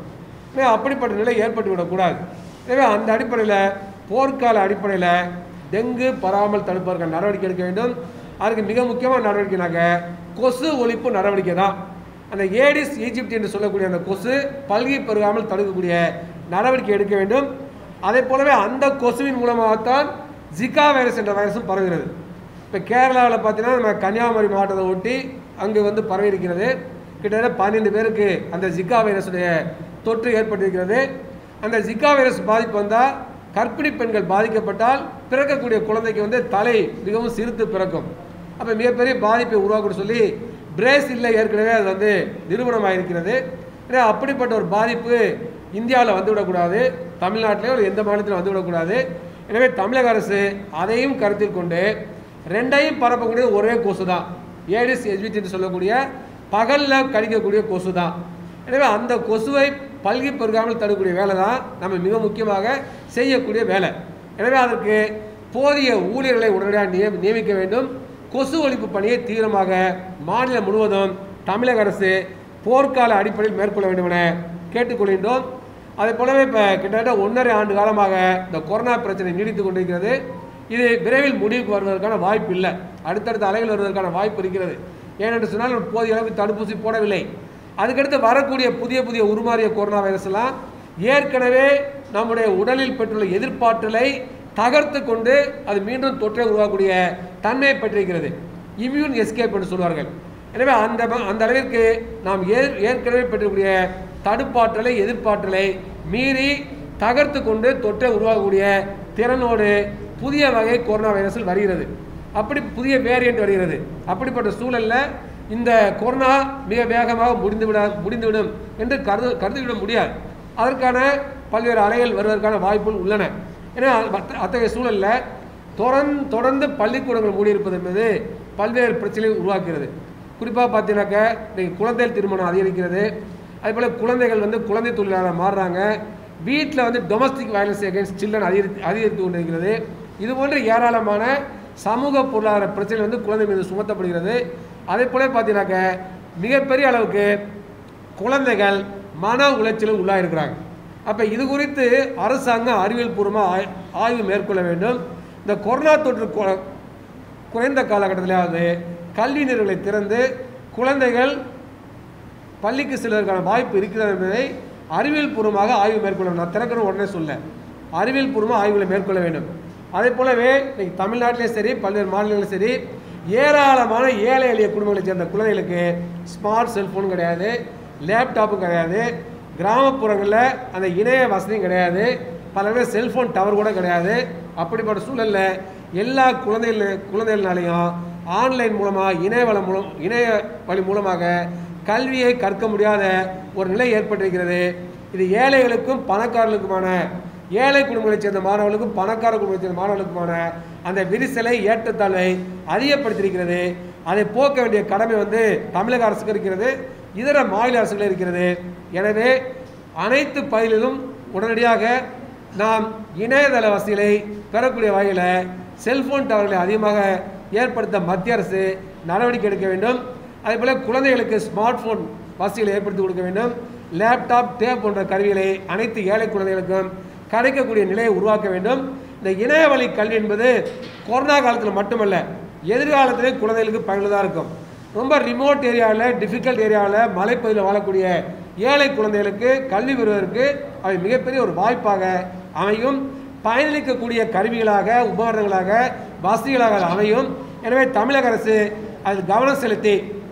எனவே அப்படிப்பட்ட நிலை ஏற்பட்டு விடக்கூடாது எனவே அந்த அடிப்படையில் போர்க்கால அடிப்படையில் டெங்கு பராமல் தடுப்பதற்கான நடவடிக்கை எடுக்க வேண்டும் அதுக்கு மிக முக்கியமான நடவடிக்கைனாக்க கொசு ஒழிப்பு நடவடிக்கை தான் அந்த ஏடிஸ் ஈஜிப்ட் என்று சொல்லக்கூடிய அந்த கொசு பல்கி பெருகாமல் தடுக்கக்கூடிய நடவடிக்கை எடுக்க வேண்டும் அதே போலவே அந்த கொசுவின் மூலமாகத்தான் ஜிகா வைரஸ் என்ற வைரஸும் பரவுகிறது இப்போ கேரளாவில் பார்த்தீங்கன்னா நம்ம கன்னியாகுமரி மாவட்டத்தை ஒட்டி அங்கு வந்து பரவி இருக்கிறது கிட்டத்தட்ட பன்னெண்டு பேருக்கு அந்த ஜிகா வைரஸுடைய தொற்று ஏற்பட்டிருக்கிறது அந்த ஜிகா வைரஸ் பாதிப்பு வந்தால் கர்ப்பிணி பெண்கள் பாதிக்கப்பட்டால் பிறக்கக்கூடிய குழந்தைக்கு வந்து தலை மிகவும் சிறுத்து பிறக்கும் அப்போ மிகப்பெரிய பாதிப்பை உருவாக்கும் சொல்லி பிரேசிலில் ஏற்கனவே அது வந்து நிரூபணமாக இருக்கிறது எனவே அப்படிப்பட்ட ஒரு பாதிப்பு இந்தியாவில் வந்துவிடக்கூடாது தமிழ்நாட்டிலே ஒரு எந்த மாநிலத்திலும் வந்துவிடக்கூடாது எனவே தமிழக அரசு அதையும் கருத்தில் கொண்டு ரெண்டையும் பரப்பக்கூடிய ஒரே கொசு தான் ஏடிஸ் எஜ்விட் என்று சொல்லக்கூடிய பகலில் கடிக்கக்கூடிய கொசு தான் எனவே அந்த கொசுவை பல்கி பெருகாமல் தடுக்கக்கூடிய வேலை தான் நம்ம மிக முக்கியமாக செய்யக்கூடிய வேலை எனவே அதற்கு போதிய ஊழியர்களை உடனடியாக நிய- நியமிக்க வேண்டும் கொசு ஒழிப்பு பணியை தீவிரமாக மாநிலம் முழுவதும் தமிழக அரசு போர்க்கால அடிப்படையில் மேற்கொள்ள வேண்டும் என கேட்டுக்கொள்கின்றோம் அதே போலவே இப்போ கிட்டத்தட்ட ஒன்றரை ஆண்டு காலமாக இந்த கொரோனா பிரச்சனை நீடித்து கொண்டிருக்கிறது இது விரைவில் முடிவுக்கு வருவதற்கான வாய்ப்பு இல்லை அடுத்தடுத்த அலைகள் வருவதற்கான வாய்ப்பு இருக்கிறது ஏனென்று சொன்னால் நம்ம போதிய அளவுக்கு தடுப்பூசி போடவில்லை அதுக்கடுத்து வரக்கூடிய புதிய புதிய உருமாறிய கொரோனா வைரஸ் எல்லாம் ஏற்கனவே நம்முடைய உடலில் பெற்றுள்ள எதிர்ப்பாற்றலை தகர்த்து கொண்டு அது மீண்டும் தொற்றை உருவாக்கக்கூடிய தன்மையை பெற்றிருக்கிறது இம்யூன் எஸ்கேப் என்று சொல்வார்கள் எனவே அந்த ம- அந்த அளவிற்கு நாம் ஏற் ஏற்கனவே பெற்றக்கூடிய தடுப்பாற்றலை எதிர்ப்பாற்றலை மீறி தகர்த்து கொண்டு தொற்றை உருவாக்கக்கூடிய திறனோடு புதிய வகை கொரோனா வைரஸில் வருகிறது அப்படி புதிய வேரியண்ட் வருகிறது அப்படிப்பட்ட சூழல்ல இந்த கொரோனா மிக வேகமாக முடிந்துவிட முடிந்துவிடும் என்று கருது கருதிவிட முடியாது அதற்கான பல்வேறு அலைகள் வருவதற்கான வாய்ப்புகள் உள்ளன ஏன்னா அத்த- அத்தகைய சூழலில் தொடர்ந்து தொடர்ந்து பள்ளிக்கூடங்கள் மூடியிருப்பது என்பது பல்வேறு பிரச்சனைகளை உருவாக்குகிறது குறிப்பாக பார்த்தீங்கன்னாக்க இன்னைக்கு குழந்தைகள் திருமணம் அதிகரிக்கிறது அதேபோல் குழந்தைகள் வந்து குழந்தை தொழிலாளர் மாறுறாங்க வீட்டில் வந்து டொமஸ்டிக் வயலன்ஸ் அகேன்ஸ்ட் சில்ட்ரன் அதிகரித்து அதிகரித்து கொண்டிருக்கிறது இது போன்ற ஏராளமான சமூக பொருளாதார பிரச்சனை வந்து குழந்தை மீது சுமத்தப்படுகிறது அதே போல பார்த்தீங்கன்னாக்க மிகப்பெரிய அளவுக்கு குழந்தைகள் மன உளைச்சலும் உள்ளாயிருக்கிறாங்க அப்போ இது குறித்து அரசாங்கம் அறிவியல் பூர்வமாக ஆய்- ஆய்வு மேற்கொள்ள வேண்டும் இந்த கொரோனா தொற்று கு- குறைந்த காலகட்டத்திலாவது கல்வி நிறுவனங்களை திறந்து குழந்தைகள் பள்ளிக்கு செல்வதற்கான வாய்ப்பு இருக்கிறது என்பதை அறிவியல் பூர்வமாக ஆய்வு மேற்கொள்ள வேண்டும் நான் திறக்கணும் உடனே சொல்ல அறிவியல் பூர்வமாக ஆய்வுகளை மேற்கொள்ள வேண்டும் அதே போலவே இன்னைக்கு தமிழ்நாட்டிலே சரி பல்வேறு மாநிலங்களிலும் சரி ஏராளமான ஏழை எளிய குடும்பங்களைச் சேர்ந்த குழந்தைகளுக்கு ஸ்மார்ட் செல்ஃபோன் கிடையாது லேப்டாப்பும் கிடையாது கிராமப்புறங்களில் அந்த இணைய வசதியும் கிடையாது பல பேர் செல்ஃபோன் டவர் கூட கிடையாது அப்படிப்பட்ட சூழலில் எல்லா குழந்தைகள் குழந்தைகள்னாலையும் ஆன்லைன் மூலமாக இணையவளம் மூலம் இணைய வழி மூலமாக கல்வியை கற்க முடியாத ஒரு நிலை ஏற்பட்டிருக்கிறது இது ஏழைகளுக்கும் பணக்காரர்களுக்குமான ஏழை குடும்பங்களைச் சேர்ந்த மாணவர்களுக்கும் பணக்கார குடும்பத்தைச் சேர்ந்த மாணவர்களுக்குமான அந்த விரிசலை ஏற்றத்தாழ்வை அதிகப்படுத்தியிருக்கிறது அதை போக்க வேண்டிய கடமை வந்து தமிழக அரசுக்கு இருக்கிறது இதர மாநில அரசுகள் இருக்கிறது எனவே அனைத்து பகுதிகளிலும் உடனடியாக நாம் இணையதள வசதிகளை பெறக்கூடிய வகையில் செல்போன் டவர்களை அதிகமாக ஏற்படுத்த மத்திய அரசு நடவடிக்கை எடுக்க வேண்டும் அதேபோல் குழந்தைகளுக்கு ஸ்மார்ட் போன் வசதிகளை ஏற்படுத்தி கொடுக்க வேண்டும் லேப்டாப் டேப் போன்ற கருவிகளை அனைத்து ஏழை குழந்தைகளுக்கும் கிடைக்கக்கூடிய நிலையை உருவாக்க வேண்டும் இந்த இணையவழி கல்வி என்பது கொரோனா காலத்தில் மட்டுமல்ல எதிர்காலத்திலே குழந்தைகளுக்கு பயனுள்ளதாக இருக்கும் ரொம்ப ரிமோட் ஏரியாவில் டிஃபிகல்ட் ஏரியாவில் மலைப்பகுதியில் வாழக்கூடிய ஏழை குழந்தைகளுக்கு கல்வி பெறுவதற்கு அவை மிகப்பெரிய ஒரு வாய்ப்பாக அமையும் பயனளிக்கக்கூடிய கருவிகளாக உபகரணங்களாக வசதிகளாக அது அமையும் எனவே தமிழக அரசு அதில் கவனம் செலுத்தி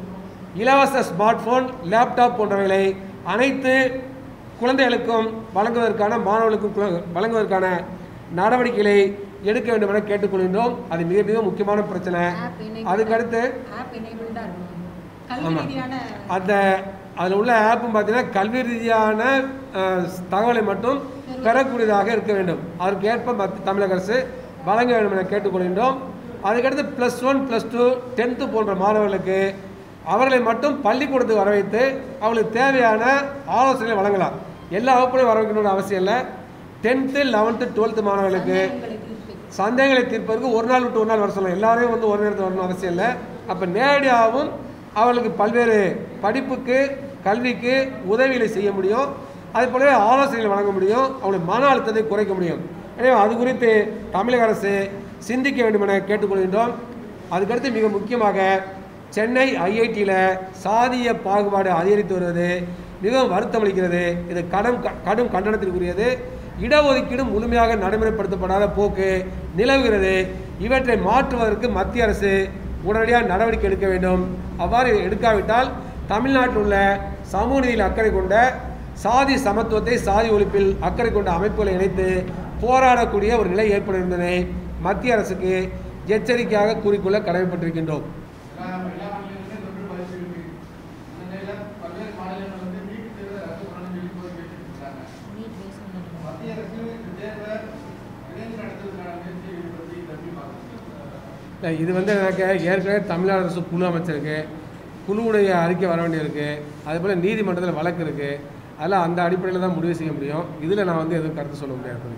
இலவச ஸ்மார்ட் போன் லேப்டாப் போன்றவைகளை அனைத்து குழந்தைகளுக்கும் வழங்குவதற்கான மாணவர்களுக்கும் குழ- வழங்குவதற்கான நடவடிக்கைகளை எடுக்க வேண்டும் என கேட்டுக்கொள்கின்றோம் அது மிக மிக முக்கியமான பிரச்சனை ஆப் enable- அதுக்கடுத்து ஆப் எனேபிள்டா இருக்கணும் கல்வி ஆமா. ரீதியான அந்த அதில் உள்ள ஆப்பும் பார்த்தீங்கன்னா கல்வி ரீதியான அஹ், தகவலை மட்டும் பெறக்கூடியதாக இருக்க வேண்டும் அதற்கு ஏற்ப மத் தமிழக அரசு வழங்க வேண்டும் என கேட்டுக்கொள்கின்றோம் அதுக்கடுத்து plus one plus two tenth போன்ற மாணவர்களுக்கு அவர்களை மட்டும் பள்ளிக்கூடத்துக்கு வர வைத்து அவர்களுக்கு தேவையான ஆலோசனைகளை வழங்கலாம் எல்லா வகுப்புலையும் வர வைக்கணும்னு அவசியம் இல்லை டென்த்து லெவன்த்து டுவெல்த்து மாணவர்களுக்கு சந்தேகங்களை தீர்ப்பது. சந்தேகங்களை தீர்ப்பதற்கு ஒரு நாள் விட்டு ஒரு நாள் வர சொல்லலாம் எல்லாரையும் வந்து ஒரு நேரத்தில் வரணும் அவசியம் இல்லை அப்போ நேரடியாகவும் அவர்களுக்கு பல்வேறு படிப்புக்கு கல்விக்கு உதவிகளை செய்ய முடியும் அது போலவே ஆலோசனைகள் வழங்க முடியும் அவங்களுடைய மன அழுத்தத்தை குறைக்க முடியும் எனவே அது குறித்து தமிழக அரசு சிந்திக்க வேண்டும் என கேட்டுக்கொள்கின்றோம் அதுக்கடுத்து மிக முக்கியமாக சென்னை ஐஐடியில் சாதிய பாகுபாடு அதிகரித்து வருவது மிகவும் வருத்தமளிக்கிறது இது கடும் கடும் கண்டனத்திற்குரியது இடஒதுக்கீடு முழுமையாக நடைமுறைப்படுத்தப்படாத போக்கு நிலவுகிறது இவற்றை மாற்றுவதற்கு மத்திய அரசு உடனடியாக நடவடிக்கை எடுக்க வேண்டும் அவ்வாறு எடுக்காவிட்டால் தமிழ்நாட்டில் உள்ள சமூக நீதியில் அக்கறை கொண்ட சாதி சமத்துவத்தை சாதி ஒழிப்பில் அக்கறை கொண்ட அமைப்புகளை இணைத்து போராடக்கூடிய ஒரு நிலை ஏற்படும் என்பதை மத்திய அரசுக்கு எச்சரிக்கையாக கூறிக்கொள்ள கடமைப்பட்டிருக்கின்றோம் எல்லா எல்லா மாநிலங்களிலும் தொற்று பாதிப்பு இருக்கு அந்த நிலையில பல்வேறு மாநிலங்கள் வந்து நீட் தேர்வை ரத்து பண்ணணும்னு சொல்லி கோரிக்கை வச்சிருக்காங்க நீட் பேஸ் பண்ணணும். மத்திய அரசு இந்த தேர்வை இணைந்து நடத்துவதற்கான முயற்சியை பற்றி எப்படி பார்க்குறீங்க இது வந்து எனக்கு ஏற்கனவே தமிழ்நாடு அரசு குழு அமைச்சிருக்கு குழுவுடைய அறிக்கை வர வேண்டியிருக்கு அதுபோல் நீதிமன்றத்தில் வழக்கு இருக்குது அதெல்லாம் அந்த அடிப்படையில் தான் முடிவு செய்ய முடியும் இதில் நான் வந்து எதுவும் கருத்து சொல்ல முடியாது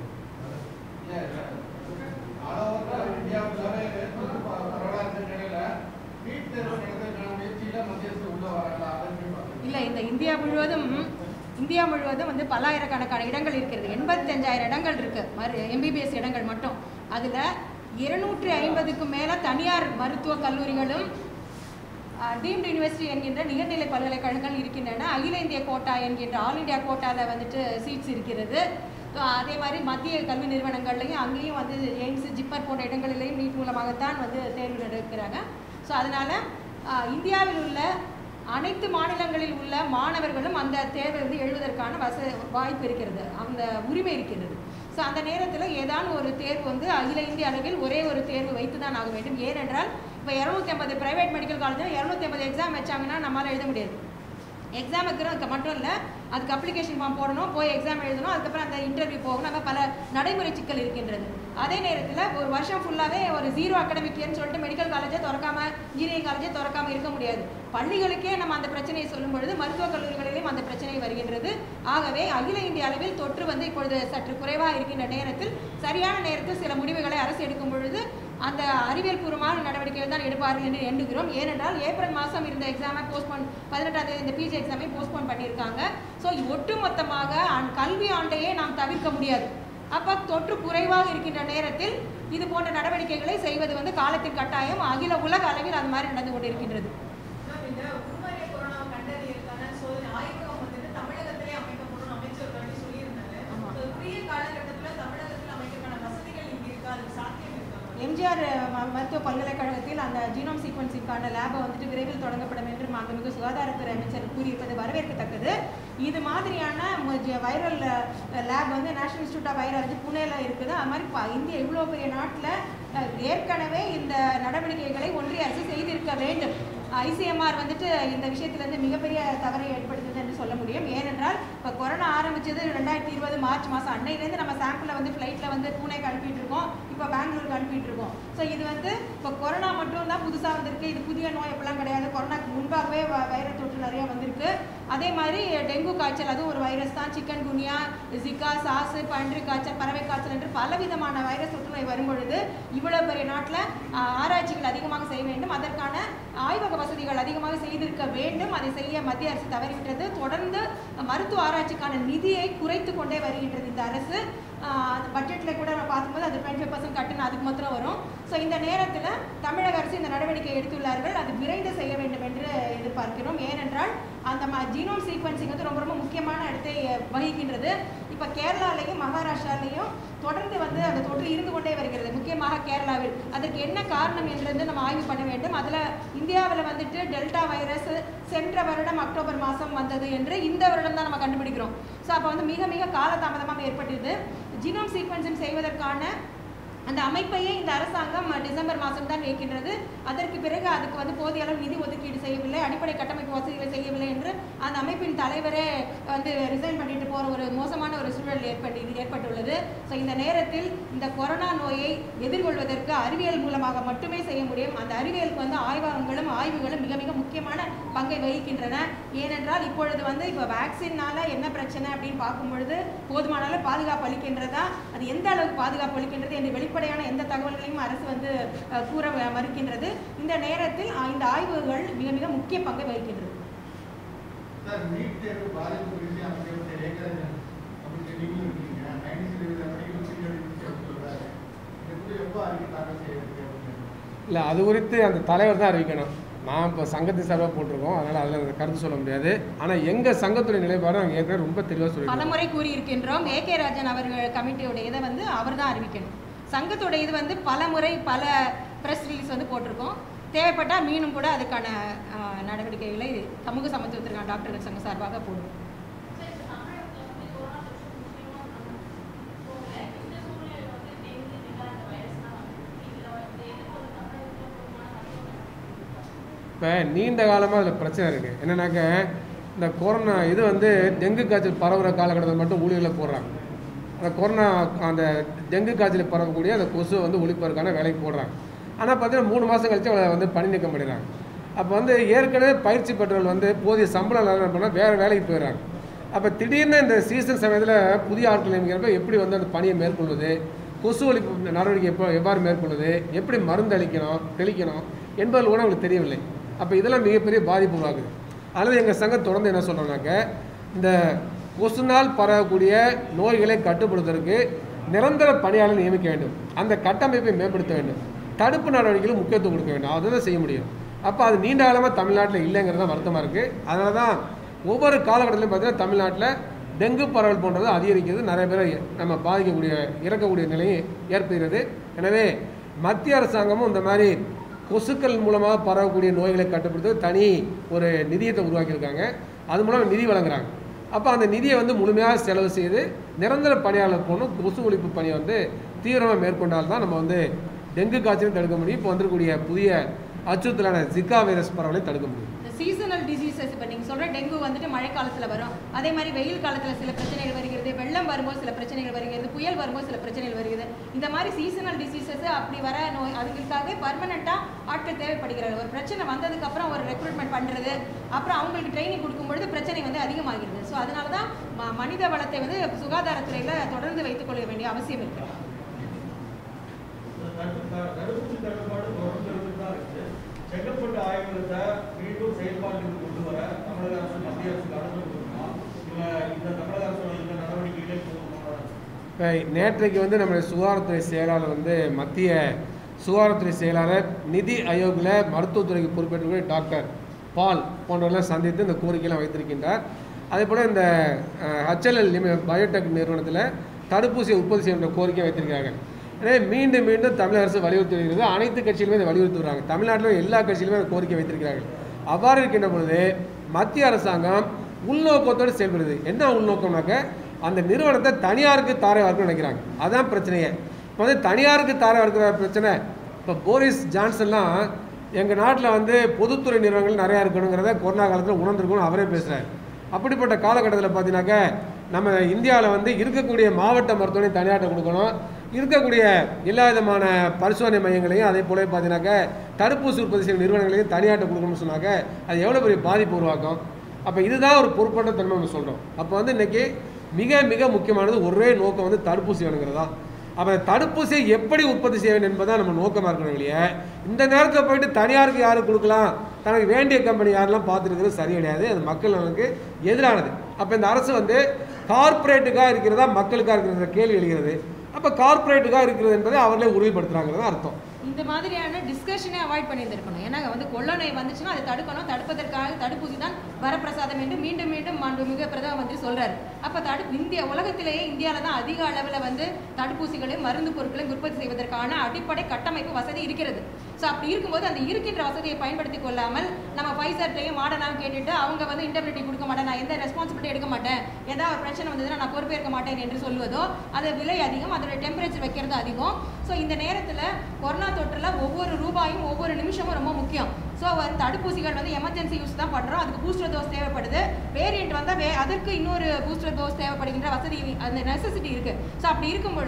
ஆலோசனை இந்தியாவுக்குள்ளாவே தொற்று ப- பரவலா இருக்கிற நிலையில நீட் தேர்வு நடத்துவதற்கான முயற்சியில மத்திய அரசு உள்ள வரலாம் அதை எப்படி பார்க்குறீங்க இல்லை இந்த இந்தியா முழுவதும் இந்தியா முழுவதும் வந்து பல்லாயிரக்கணக்கான இடங்கள் இருக்கிறது எண்பத்தஞ்சாயிரம் இடங்கள் இருக்கு மறு எம்பிபிஎஸ் இடங்கள் மட்டும் அதில் இருநூற்றி ஐம்பதுக்கும் மேலே தனியார் மருத்துவக் கல்லூரிகளும் டீம்டு யூனிவர்சிட்டி என்கின்ற நிகர்நிலை பல்கலைக்கழகங்கள் இருக்கின்றன அகில இந்திய கோட்டா என்கின்ற ஆல் இந்தியா கோட்டாவில் வந்துட்டு சீட்ஸ் இருக்கிறது So, அதே மாதிரி மத்திய கல்வி நிறுவனங்கள்லையும் அங்கேயும் வந்து எய்ம்ஸ் ஜிப்பர் போன்ற இடங்களிலேயும் நீட் மூலமாகத்தான் வந்து தேர்வு நடக்கிறாங்க ஸோ அதனால் இந்தியாவில் உள்ள அனைத்து மாநிலங்களில் உள்ள மாணவர்களும் அந்த தேர்வை வந்து எழுதுவதற்கான வச வாய்ப்பு இருக்கிறது அந்த உரிமை இருக்கிறது ஸோ அந்த நேரத்தில் ஏதான ஒரு தேர்வு வந்து அகில இந்திய அளவில் ஒரே ஒரு தேர்வு வைத்து தான் ஆக வேண்டும் ஏனென்றால் இப்போ இரநூத்தி ஐம்பது பிரைவேட் மெடிக்கல் காலேஜில் இரநூத்தி ஐம்பது எக்ஸாம் வச்சாங்கன்னா நம்மளால் எழுத முடியாது எக்ஸாம் வைக்கிறதுக்கு மட்டும் இல்லை அதுக்கு அப்ளிகேஷன் ஃபார்ம் போடணும் போய் எக்ஸாம் எழுதணும் அதுக்கப்புறம் அந்த இன்டர்வியூ போகணும் நம்ம பல நடைமுறை சிக்கல் இருக்கின்றது அதே நேரத்தில் ஒரு வருஷம் ஃபுல்லாகவே ஒரு ஜீரோ அகாடமிக் இயர்னு சொல்லிட்டு மெடிக்கல் காலேஜை திறக்காம இன்ஜினியரிங் காலேஜை திறக்காம இருக்க முடியாது பள்ளிகளுக்கே நம்ம அந்த பிரச்சனையை சொல்லும் பொழுது மருத்துவக் கல்லூரிகளிலும் அந்த பிரச்சனை வருகின்றது ஆகவே அகில இந்திய அளவில் தொற்று வந்து இப்பொழுது சற்று குறைவாக இருக்கின்ற நேரத்தில் சரியான நேரத்தில் சில முடிவுகளை அரசு எடுக்கும் பொழுது அந்த அறிவியல் பூர்வமான நடவடிக்கைகள் தான் எடுப்பார்கள் என்று எண்ணுகிறோம் ஏனென்றால் ஏப்ரல் மாதம் இருந்த எக்ஸாமை போஸ்ட்போன் பதினெட்டாம் தேதி இந்த பிஜி எக்ஸாமை போஸ்ட்போன் பண்ணியிருக்காங்க ஸோ ஒட்டுமொத்தமாக ஆண்- கல்வி ஆண்டையே நாம் தவிர்க்க முடியாது அப்போ தொற்று குறைவாக இருக்கின்ற நேரத்தில் இது போன்ற நடவடிக்கைகளை செய்வது வந்து காலத்தின் கட்டாயம் அகில உலக அளவில் அது மாதிரி நடந்து கொண்டிருக்கின்றது மேம், இந்த உருமாறிய கொரோனாவை கண்டறியறதுக்கான சோதனை ஆய்வகம் வந்துட்டு தமிழகத்திலே அமைக்கப்படும் அமைச்சர் ஒரு வாட்டி சொல்லியிருந்தாங்க. ஆமா. So, குறுகிய காலகட்டத்துல தமிழகத்தில் அமைக்கிறதுக்கான வசதிகள் இங்க இருக்கா? அதுக்கு சாத்தியம் இருக்கா? எம்ஜிஆர் ம- மருத்துவ பல்கலைக்கழகத்தில் அந்த ஜீனோம் சீக்வன்சிங்கான லேபை வந்துட்டு விரைவில் தொடங்கப்படும் என்று மாண்புமிகு சுகாதாரத்துறை அமைச்சர் கூறியிருப்பது வரவேற்கத்தக்கது இது மாதிரியான வைரல் லேப் வந்து நேஷனல் இன்ஸ்டியூட் ஆஃப் வைரல் வந்து புனேல இருக்குது அது மாதிரி ப- இந்திய இவ்வளோ பெரிய நாட்டில் ஏற்கனவே இந்த நடவடிக்கைகளை ஒன்றிய அரசு செய்திருக்க வேண்டும் ஐசிஎம்ஆர் வந்துட்டு இந்த விஷயத்துல இருந்து மிகப்பெரிய தவறை ஏற்படுத்துது என்று சொல்ல முடியும் ஏனென்றால் இப்போ கொரோனா ஆரம்பிச்சது ரெண்டாயிரத்தி இருபது மார்ச் மாதம் அன்னையிலேருந்து நம்ம சாம்பிளை வந்து ஃப்ளைட்டில் வந்து பூனேக்கு அனுப்பிட்டு இருக்கோம் இப்போ பெங்களூருக்கு அனுப்பிட்டு இருக்கோம் ஸோ இது வந்து இப்போ கொரோனா மட்டும் தான் புதுசாக வந்திருக்கு இது புதிய நோய் அப்படிலாம் கிடையாது கொரோனாக்கு முன்பாகவே வ- வைரஸ் தொற்று நிறைய வந்திருக்கு அதே மாதிரி டெங்கு காய்ச்சல் அதுவும் ஒரு வைரஸ் தான் சிக்கன் குனியா ஜிகா சாசு பன்றி காய்ச்சல் பறவை காய்ச்சல் என்று பலவிதமான வைரஸ் தொற்றுநோய் வரும்பொழுது இவ்வளவு பெரிய நாட்டில் ஆராய்ச்சிகள் அதிகமாக செய்ய வேண்டும் அதற்கான ஆய்வக வசதிகள் அதிகமாக செய்திருக்க வேண்டும் அதை செய்ய மத்திய அரசு தவறிவிட்டது தொடர்ந்து மருத்துவ ஆராய்ச்சிக்கான நிதியை குறைத்து கொண்டே வருகின்றது இந்த அரசு பட்ஜெட்டில் கூட நம்ம பார்க்கும்போது அது டுவெண்ட்டி ஃபைவ் பர்சன்ட் கட்டுன்னு அதுக்கு மாத்திரம் வரும் ஸோ இந்த நேரத்தில் தமிழக அரசு இந்த நடவடிக்கை எடுத்துள்ளார்கள் அது விரைந்து செய்ய வேண்டும் என்று எதிர்பார்க்கிறோம் ஏனென்றால் அந்த ம ஜீனோம் சீக்வன்சிங் வந்து ரொம்ப ரொம்ப முக்கியமான இடத்தை அஹ், வகிக்கின்றது இப்போ கேரளாலையும் மகாராஷ்டிராலையும் தொடர்ந்து வந்து அந்த தொற்று இருந்து கொண்டே வருகிறது முக்கியமாக கேரளாவில் அதற்கு என்ன காரணம் என்றது நம்ம ஆய்வு பண்ண வேண்டும் அதில் இந்தியாவில் வந்துட்டு டெல்டா வைரஸ் சென்ற வருடம் அக்டோபர் மாதம் வந்தது என்று இந்த வருடம் தான் நம்ம கண்டுபிடிக்கிறோம் ஸோ அப்போ வந்து மிக மிக காலதாமதமாக ஏற்பட்டது ஜீனோம் சீக்வன்சிங் செய்வதற்கான அந்த அமைப்பையே இந்த அரசாங்கம் டிசம்பர் மாதம் தான் வைக்கின்றது அதற்கு பிறகு அதுக்கு வந்து போதிய அளவு நிதி ஒதுக்கீடு செய்யவில்லை அடிப்படை கட்டமைப்பு வசதிகளை செய்யவில்லை என்று அந்த அமைப்பின் தலைவரே வந்து ரிசைன் பண்ணிட்டு போகிற ஒரு மோசமான ஒரு சூழல் ஏற்பட்டு இது ஏற்பட்டுள்ளது ஸோ இந்த நேரத்தில் இந்த கொரோனா நோயை எதிர்கொள்வதற்கு அறிவியல் மூலமாக மட்டுமே செய்ய முடியும் அந்த அறிவியலுக்கு வந்து ஆய்வகங்களும் ஆய்வுகளும் மிக மிக முக்கியமான பங்கை வகிக்கின்றன ஏனென்றால் இப்பொழுது வந்து இப்போ வேக்சின்னால என்ன பிரச்சனை அப்படின்னு பார்க்கும் பொழுது போதுமான அளவு பாதுகாப்பு அளிக்கின்றதா அது எந்த அளவுக்கு பாதுகாப்பு அளிக்கின்றது என்று வெளிப்படையான எந்த தகவல்களையும் அரசு வந்து அஹ், கூற வ- மறுக்கின்றது இந்த நேரத்தில் அஹ், இந்த ஆய்வுகள் மிக மிக முக்கிய பங்கை வகிக்கின்றது சார் நீட் தேர்வு பாதிப்பு குறித்து அமைச்சர் ஏற்கனவே நீங்களும் இருக்கீங்க நைன்டி சதவீத பணிகள் சீரழிவு சொல்றாரு எப்படி எப்போ அறிக்கை தாக்கல் செய்யறது அப்படின்னு இல்லை அது குறித்து அந்த தலைவர் தான் அறிவிக்கணும் நான் இப்போ சங்கத்தின் சார்பாக போட்டிருக்கோம் அதனால் அதில் அந்த கருத்து சொல்ல முடியாது ஆனால் எங்கள் சங்கத்துடைய நிலைப்பாடு நாங்கள் ஏற்கனவே ரொம்ப தெளிவாக சொல்லியிருக்கோம் பலமுறை கூறியிருக்கின்றோம் ஏ கே ராஜன் அவர்கள் கமிட்டியோட இதை வந்து அவர் தான் அறிவிக்கணும் சங்கத்தோட இது வந்து பல முறை பல ப்ரெஸ் ரிலீஸ் வந்து போட்டிருக்கோம் தேவைப்பட்டால் மீண்டும் கூட அதுக்கான ஆஹ், நடவடிக்கைகளை சமூக சமத்துவத்திற்கான டாக்டர்கள் சங்கம் சார்பாக போடுவோம் சரி, இப்ப தமிழகத்துல வந்து கொரோனா தொற்று முக்கியமா போகல. இந்த சூழ்நிலையில வந்து டெங்கு, நிகா இந்த வைரஸ்லாம் வந்து இதுல வந்து எதுக்கு ஒரு தமிழகத்துல போதுமான மருத்துவமனை இப்போ நீண்ட காலமாக அதில் பிரச்சனை இருக்குது என்னன்னாக்க இந்த கொரோனா இது வந்து டெங்கு காய்ச்சல் பரவுகிற காலகட்டத்தில் மட்டும் ஊழியர்களை போடுறாங்க அந்த கொரோனா அந்த டெங்கு காய்ச்சல் பரவக்கூடிய அந்த கொசு வந்து ஒழிப்பதற்கான வேலைக்கு போடுறாங்க ஆனால் பார்த்தீங்கன்னா மூணு மாதம் கழிச்சு அவளை வந்து பணி நீக்கம் பண்ணிடுறாங்க அப்போ வந்து ஏற்கனவே பயிற்சி பெற்றவர்கள் வந்து போதிய சம்பளம் இல்லாத பண்ணால் வேறு வேலைக்கு போயிடுறாங்க அப்போ திடீர்னு இந்த சீசன் சமயத்தில் புதிய ஆட்கள் நியமிக்கிறப்ப எப்படி வந்து அந்த பணியை மேற்கொள்வது கொசு ஒழிப்பு நடவடிக்கை எப்போ எவ்வாறு மேற்கொள்வது எப்படி மருந்து அளிக்கணும் தெளிக்கணும் என்பதில் கூட அவங்களுக்கு தெரியவில்லை அப்போ இதெல்லாம் மிகப்பெரிய பாதிப்பு உருவாகுது அதனால் எங்கள் சங்கம் தொடர்ந்து என்ன சொல்கிறோம்னாக்க இந்த கொசுனால் பரவக்கூடிய நோய்களை கட்டுப்படுத்துவதற்கு நிரந்தர பணியாளர் நியமிக்க வேண்டும் அந்த கட்டமைப்பை மேம்படுத்த வேண்டும் தடுப்பு நடவடிக்கைகளும் முக்கியத்துவம் கொடுக்க வேண்டும் அதுதான் செய்ய முடியும் அப்போ அது நீண்ட காலமாக தமிழ்நாட்டில் இல்லைங்கிறது தான் வருத்தமாக இருக்குது அதனால தான் ஒவ்வொரு காலகட்டத்திலையும் பார்த்தீங்கன்னா தமிழ்நாட்டில் டெங்கு பரவல் போன்றது அதிகரிக்கிறது நிறைய பேரை நம்ம பாதிக்கக்கூடிய இறக்கக்கூடிய நிலையும் ஏற்படுகிறது எனவே மத்திய அரசாங்கமும் இந்த மாதிரி கொசுக்கள் மூலமாக பரவக்கூடிய நோய்களை கட்டுப்படுத்த தனி ஒரு நிதியத்தை உருவாக்கியிருக்காங்க அது மூலம் நிதி வழங்குறாங்க அப்போ அந்த நிதியை வந்து முழுமையாக செலவு செய்து நிரந்தர பணியாளர் போகணும் கொசு ஒழிப்பு பணியை வந்து தீவிரமாக மேற்கொண்டால் தான் நம்ம வந்து டெங்கு காய்ச்சலும் தடுக்க முடியும் இப்போ வந்திருக்கக்கூடிய புதிய அச்சுறுத்தலான ஜிகா வைரஸ் பரவலை தடுக்க முடியும் இந்த சீசனல் டிசீசஸ் இப்போ நீங்கள் சொல்கிற டெங்கு வந்துட்டு மழை காலத்தில் வரும் அதே மாதிரி வெயில் காலத்தில் சில பிரச்சனைகள் வருகிறது வெள்ளம் வரும்போது சில பிரச்சனைகள் வருகிறது புயல் வரும்போது சில பிரச்சனைகள் வருகிறது இந்த மாதிரி சீசனல் டிசீசஸ் அப்படி வர நோய் அதுகளுக்காகவே பர்மனெண்ட்டாக ஆட்கள் தேவைப்படுகிறார்கள் ஒரு பிரச்சனை வந்ததுக்கப்புறம் ஒரு ரெக்ரூட்மெண்ட் பண்ணுறது அப்புறம் அவங்களுக்கு ட்ரைனிங் கொடுக்கும்பொழுது பிரச்சனை வந்து அதிகமாகிறது ஸோ அதனால தான் ம- மனித வளத்தை வந்து சுகாதாரத்துறையில் தொடர்ந்து வைத்துக்கொள்ள வேண்டிய அவசியம் இருக்குது தடுப்பூசி தட்டுப்பாடு தொடர்ந்து இருந்துட்டு தான் இருக்கு செங்கல்பட்டு ஆய்வகத்தை மீண்டும் செயல்பாட்டுக்கு கொண்டு வர தமிழக அரசு மத்திய அரசுக்கு அனுமதி கொடுக்குமா இல்ல இந்த தமிழக அரசோட இந்த நடவடிக்கைகளே போதுமானதா இப்போ நேற்றைக்கு வந்து நம்முடைய சுகாதாரத்துறை செயலாளர் வந்து மத்திய சுகாதாரத்துறை செயலாளர் நிதி ஆயோக்கில் மருத்துவத்துறைக்கு பொறுப்பேற்றக்கூடிய டாக்டர் பால் போன்றவர்களையும் சந்தித்து இந்த கோரிக்கையெல்லாம் வைத்திருக்கின்றார் அதே போல் இந்த ஹச்எல்எல் பயோடெக் நிறுவனத்தில் தடுப்பூசியை உற்பத்தி செய்கின்ற கோரிக்கை வைத்திருக்கிறார்கள் எனவே மீண்டும் மீண்டும் தமிழக அரசு வலியுறுத்தி வருகிறது அனைத்து கட்சிகளுமே இதை வலியுறுத்தி வராங்க தமிழ்நாட்டில் எல்லா கட்சிகளுமே இந்த கோரிக்கை வைத்திருக்கிறார்கள் அவ்வாறு இருக்கின்ற பொழுது மத்திய அரசாங்கம் உள்நோக்கத்தோடு செயல்படுது என்ன உள்நோக்கம்னாக்க அந்த நிறுவனத்தை தனியாருக்கு தாரை வார்க்கணும்னு நினைக்கிறாங்க அதான் பிரச்சனையே இப்போ வந்து தனியாருக்கு தாரை வார்க்கிற பிரச்சனை இப்போ போரிஸ் ஜான்சன்லாம் எங்கள் நாட்டில் வந்து பொதுத்துறை நிறுவனங்கள் நிறையா இருக்கணுங்கிறத கொரோனா காலத்தில் உணர்ந்திருக்கணும் அவரே பேசுகிறார் அப்படிப்பட்ட காலகட்டத்தில் பார்த்தீங்கன்னாக்க நம்ம இந்தியாவில் வந்து இருக்கக்கூடிய மாவட்ட மருத்துவமனை தனியார்ட்ட கொடுக்கணும் இருக்கக்கூடிய எல்லா விதமான பரிசோதனை மையங்களையும் அதே போல பார்த்தீங்கன்னாக்க தடுப்பூசி உற்பத்தி செய்யும் நிறுவனங்களையும் தனியார்ட்ட கொடுக்கணும்னு சொன்னாக்க அது எவ்வளோ பெரிய பாதிப்பு உருவாக்கும் அப்போ இதுதான் ஒரு பொறுப்பற்ற தன்மை நம்ம சொல்கிறோம் அப்போ வந்து இன்னைக்கு மிக மிக முக்கியமானது ஒரே நோக்கம் வந்து தடுப்பூசி வேணுங்கிறதா அப்போ அந்த தடுப்பூசியை எப்படி உற்பத்தி செய்ய வேண்டும் என்பதுதான் நம்ம நோக்கமாக இருக்கணும் இல்லையா இந்த நேரத்தில் போயிட்டு தனியாருக்கு யாருக்கு கொடுக்கலாம் தனக்கு வேண்டிய கம்பெனி யாரெல்லாம் பார்த்துருக்கிறது சரி கிடையாது அது மக்கள் நலனுக்கு எதிரானது அப்போ இந்த அரசு வந்து கார்ப்பரேட்டுக்காக இருக்கிறதா மக்களுக்காக இருக்கிற கேள்வி எழுகிறது அப்போ கார்ப்பரேட்டுக்காக இருக்கிறது என்பதை அவர்களே உறுதிப்படுத்துகிறாங்கிறது அர்த்தம் இந்த மாதிரியான டிஸ்கஷனே அவாய்ட் பண்ணியிருந்திருக்கணும் ஏன்னா வந்து கொள்ள நோய் வந்துச்சுன்னா அதை தடுக்கணும் தடுப்பதற்காக தடுப்பூசி தான் வரப்பிரசாதம் என்று மீண்டும் மீண்டும் மாண்புமிகு பிரதம மந்திரி சொல்றாரு அப்ப தடுப்பு இந்திய உலகத்திலேயே இந்தியாவில் தான் அதிக அளவில் வந்து தடுப்பூசிகளையும் மருந்து பொருட்களையும் உற்பத்தி செய்வதற்கான அடிப்படை கட்டமைப்பு வசதி இருக்கிறது ஸோ அப்படி இருக்கும்போது அந்த இருக்கின்ற வசதியை பயன்படுத்தி கொள்ளாமல் நம்ம பைசர்ட்டையும் மாடனாகவும் கேட்டுட்டு அவங்க வந்து இன்டர்பிரிட்டி கொடுக்க மாட்டேன் நான் எந்த ரெஸ்பான்சிபிலிட்டி எடுக்க மாட்டேன் ஏதாவது ஒரு பிரச்சனை வந்ததுன்னா நான் பொறுப்பேற்க மாட்டேன் என்று சொல்வதோ அது விலை அதிகம் அதோட டெம்பரேச்சர் வைக்கிறது அதிகம் ஸோ இந்த நேரத்தில் கொரோனா தொற்றில் ஒவ்வொரு ரூபாயும் ஒவ்வொரு நிமிஷமும் ரொம்ப முக்கியம் ஸோ வந்து தடுப்பூசிகள் வந்து எமர்ஜென்சி யூஸ் தான் பண்ணுறோம் அதுக்கு பூஸ்டர் டோஸ் தேவைப்படுது வேரியண்ட் வந்தால் வே அதற்கு இன்னொரு பூஸ்டர் டோஸ் தேவைப்படுகின்ற வசதி அந்த நெசசிட்டி இருக்குது ஸோ அப்படி இருக்கும் பொழுது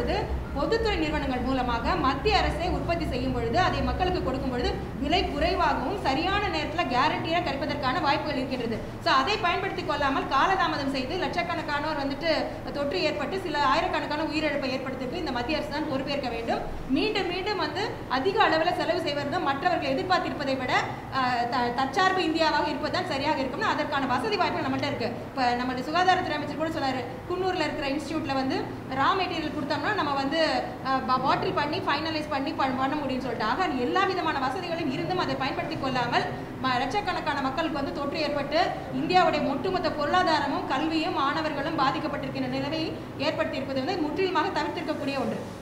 பொதுத்துறை நிறுவனங்கள் மூலமாக மத்திய அரசே உற்பத்தி செய்யும் பொழுது அதை மக்களுக்கு கொடுக்கும் பொழுது விலை குறைவாகவும் சரியான நேரத்தில் கேரண்டியாக கிடைப்பதற்கான வாய்ப்புகள் இருக்கின்றது ஸோ அதை பயன்படுத்தி கொள்ளாமல் காலதாமதம் செய்து லட்சக்கணக்கானோர் வந்துட்டு தொற்று ஏற்பட்டு சில ஆயிரக்கணக்கான உயிரிழப்பை ஏற்படுத்துக்கு இந்த மத்திய அரசு தான் பொறுப்பேற்க வேண்டும் மீண்டும் மீண்டும் வந்து அதிக அளவில் செலவு செய்வது மற்றவர்கள் எதிர்பார்த்திருப்பதை விட அஹ், த- தற்சார்பு இந்தியாவாக இருப்பதுதான் சரியாக இருக்கும்னு அதற்கான வசதி வாய்ப்பு நம்மகிட்ட இருக்கு இப்போ நம்மளுடைய சுகாதாரத்துறை அமைச்சர் கூட சொன்னாரு குன்னூர்ல இருக்கிற இன்ஸ்டியூட்ல வந்து ரா மெட்டீரியல் கொடுத்தோம்னா நம்ம வந்து பாட்டில் பண்ணி ஃபைனலைஸ் பண்ணி பண்- பண்ண முடியும்னு சொல்லிட்டு ஆக எல்லா விதமான வசதிகளும் இருந்தும் அதை பயன்படுத்தி கொள்ளாமல் ம- லட்சக்கணக்கான மக்களுக்கு வந்து தொற்று ஏற்பட்டு இந்தியாவுடைய ஒட்டுமொத்த பொருளாதாரமும் கல்வியும் மாணவர்களும் பாதிக்கப்பட்டிருக்கின்ற நிலைமை ஏற்படுத்தியிருப்பது வந்து முற்றிலுமாக தவிர்த்திருக்கக்கூடிய ஒன்று